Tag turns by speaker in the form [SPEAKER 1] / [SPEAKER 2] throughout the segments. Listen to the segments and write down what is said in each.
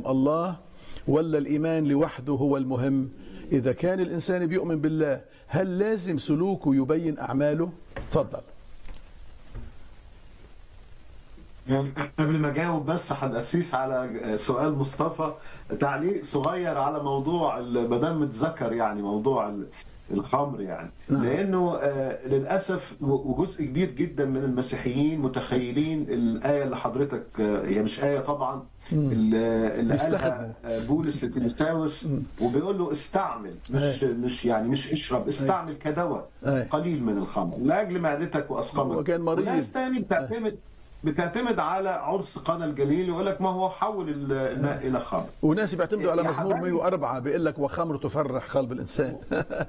[SPEAKER 1] الله ولا الإيمان لوحده هو المهم إذا كان الإنسان بيؤمن بالله هل لازم سلوكه يبين أعماله تفضل
[SPEAKER 2] يعني قبل ما اجاوب بس هنقسيس على سؤال مصطفى تعليق صغير على موضوع ما دام اتذكر يعني موضوع الخمر يعني
[SPEAKER 1] نعم.
[SPEAKER 2] لانه آه، للاسف وجزء كبير جدا من المسيحيين متخيلين الايه اللي حضرتك آه، هي مش ايه طبعا اللي اللي
[SPEAKER 1] بيستخدموا.
[SPEAKER 2] قالها آه، بولس لتيموثاوس وبيقول له استعمل مش مش يعني مش اشرب استعمل كدواء
[SPEAKER 1] أي.
[SPEAKER 2] قليل من الخمر لاجل معدتك واسقامك
[SPEAKER 1] هو كان مريض.
[SPEAKER 2] وناس تاني بتعتمد بتعتمد على عرس قنا الجليل يقول لك ما هو حول الماء الى خمر
[SPEAKER 1] وناس بيعتمدوا على
[SPEAKER 2] يا
[SPEAKER 1] مزمور
[SPEAKER 2] حبايبي.
[SPEAKER 1] 104 بيقول لك وخمر تفرح قلب الإنسان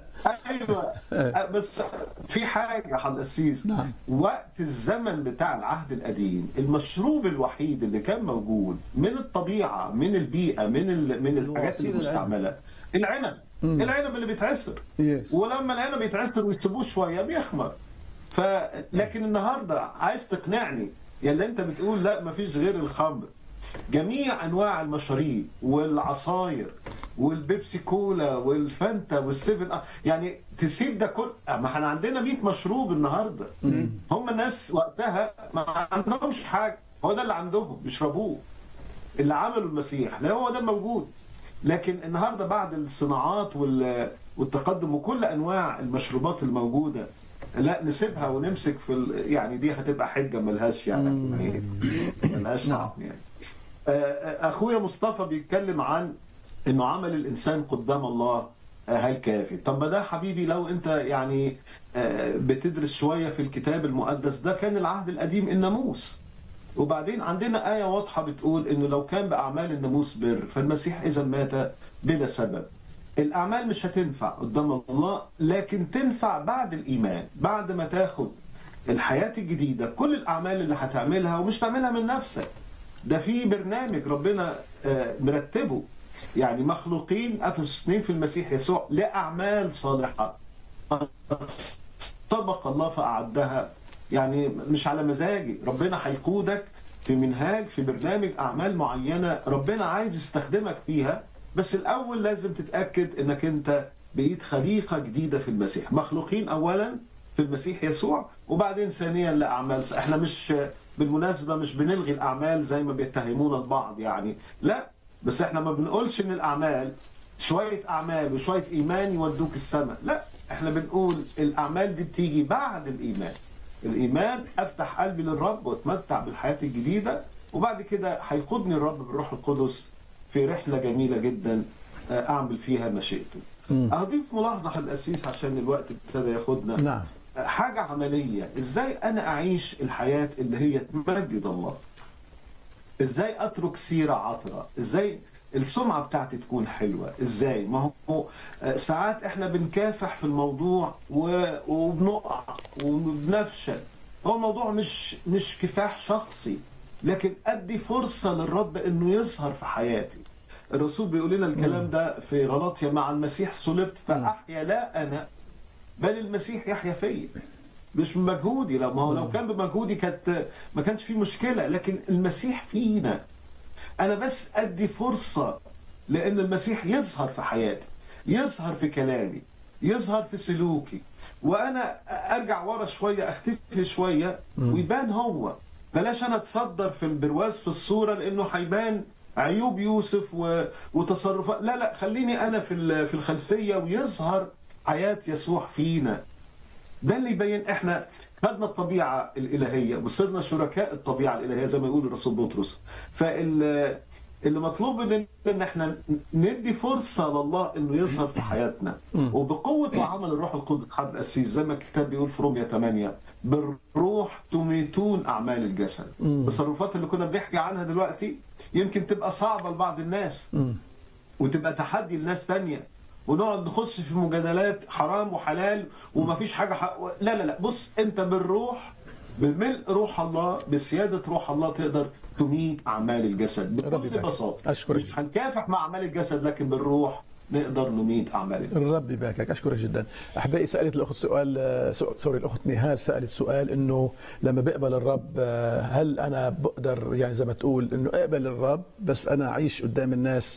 [SPEAKER 2] ايوه بس في حاجه يا حضرتك
[SPEAKER 1] نعم.
[SPEAKER 2] وقت الزمن بتاع العهد القديم المشروب الوحيد اللي كان موجود من الطبيعه من البيئه من ال... من الحاجات
[SPEAKER 1] عصير
[SPEAKER 2] المستعمله العنب العنب اللي بيتعصر
[SPEAKER 1] يس.
[SPEAKER 2] ولما العنب يتعصر ويسيبوه شويه بيخمر ف لكن النهارده عايز تقنعني يلا انت بتقول لا مفيش غير الخمر جميع انواع المشاريب والعصاير والبيبسي كولا والفانتا والسيفن أب، يعني تسيب ده كل ما احنا عندنا 100 مشروب النهارده هم الناس وقتها ما عندهمش حاجه هو ده اللي عندهم بيشربوه اللي عمله المسيح لا هو ده الموجود لكن النهارده بعد الصناعات وال- والتقدم وكل انواع المشروبات الموجوده لا نسيبها ونمسك في ال... يعني دي هتبقى حجه ملهاش يعني ملهاش طعم يعني آه، آه، اخويا مصطفى بيتكلم عن انه عمل الانسان قدام الله آه، هل كافي طب ما ده حبيبي لو انت يعني آه، بتدرس شويه في الكتاب المقدس ده كان العهد القديم الناموس وبعدين عندنا آية واضحة بتقول إنه لو كان بأعمال الناموس بر فالمسيح إذا مات بلا سبب. الأعمال مش هتنفع قدام الله لكن تنفع بعد الإيمان، بعد ما تاخد الحياة الجديدة كل الأعمال اللي هتعملها ومش تعملها من نفسك. ده في برنامج ربنا آه، مرتبه يعني مخلوقين أفسس 2 في المسيح يسوع لأعمال صالحة سبق الله فأعدها يعني مش على مزاجي ربنا هيقودك في منهاج في برنامج أعمال معينة ربنا عايز يستخدمك فيها بس الأول لازم تتأكد أنك أنت بقيت خليقة جديدة في المسيح مخلوقين أولا في المسيح يسوع وبعدين ثانيا لأعمال احنا مش بالمناسبة مش بنلغي الأعمال زي ما بيتهمونا البعض يعني لا بس احنا ما بنقولش ان الأعمال شوية أعمال وشوية إيمان يودوك السماء لا احنا بنقول الأعمال دي بتيجي بعد الإيمان الإيمان أفتح قلبي للرب وأتمتع بالحياة الجديدة وبعد كده هيقودني الرب بالروح القدس في رحلة جميلة جدا آه، أعمل فيها مشيئته أضيف ملاحظة على الأسيس عشان الوقت ابتدى ياخدنا
[SPEAKER 1] نعم
[SPEAKER 2] حاجة عملية ازاي انا اعيش الحياة اللي هي تمجد الله ازاي اترك سيرة عطرة ازاي السمعة بتاعتي تكون حلوة ازاي ما هو آه، ساعات احنا بنكافح في الموضوع و- وبنقع وبنفشل هو الموضوع مش مش كفاح شخصي لكن ادي فرصة للرب انه يظهر في حياتي الرسول بيقول لنا الكلام ده في غلطيا مع المسيح صلبت فاحيا لا انا بل المسيح يحيا فيا مش بمجهودي لو ما هو لو كان بمجهودي كانت ما كانش في مشكله لكن المسيح فينا انا بس ادي فرصه لان المسيح يظهر في حياتي يظهر في كلامي يظهر في سلوكي وانا ارجع ورا شويه اختفي شويه ويبان هو بلاش انا اتصدر في البرواز في الصوره لانه هيبان عيوب يوسف و... وتصرفات لا لا خليني انا في ال- في الخلفيه ويظهر حياه يسوع فينا ده اللي يبين احنا خدنا الطبيعه الالهيه وصرنا شركاء الطبيعه الالهيه زي ما يقول الرسول بطرس فال اللي مطلوب مننا ان احنا ندي فرصه لله انه يظهر في حياتنا وبقوه وعمل الروح القدس حضر القسيس زي ما الكتاب بيقول في روميا 8 بالروح تميتون اعمال الجسد التصرفات اللي كنا بنحكي عنها دلوقتي يمكن تبقى صعبه لبعض الناس وتبقى تحدي لناس تانية ونقعد نخش في مجادلات حرام وحلال ومفيش حاجة حق... لا لا لا بص انت بالروح بملء روح الله بسيادة روح الله تقدر تميت أعمال الجسد
[SPEAKER 1] رب
[SPEAKER 2] بكل
[SPEAKER 1] يبارك.
[SPEAKER 2] بساطة
[SPEAKER 1] أشكرك.
[SPEAKER 2] مش هنكافح مع أعمال الجسد لكن بالروح نقدر نميت اعمال الإنسان.
[SPEAKER 1] الرب يباركك اشكرك جدا احبائي سالت الاخت سؤال آه، سو- سوري الاخت نهال سالت سؤال انه لما بقبل الرب آه، هل انا بقدر يعني زي ما تقول انه اقبل الرب بس انا اعيش قدام الناس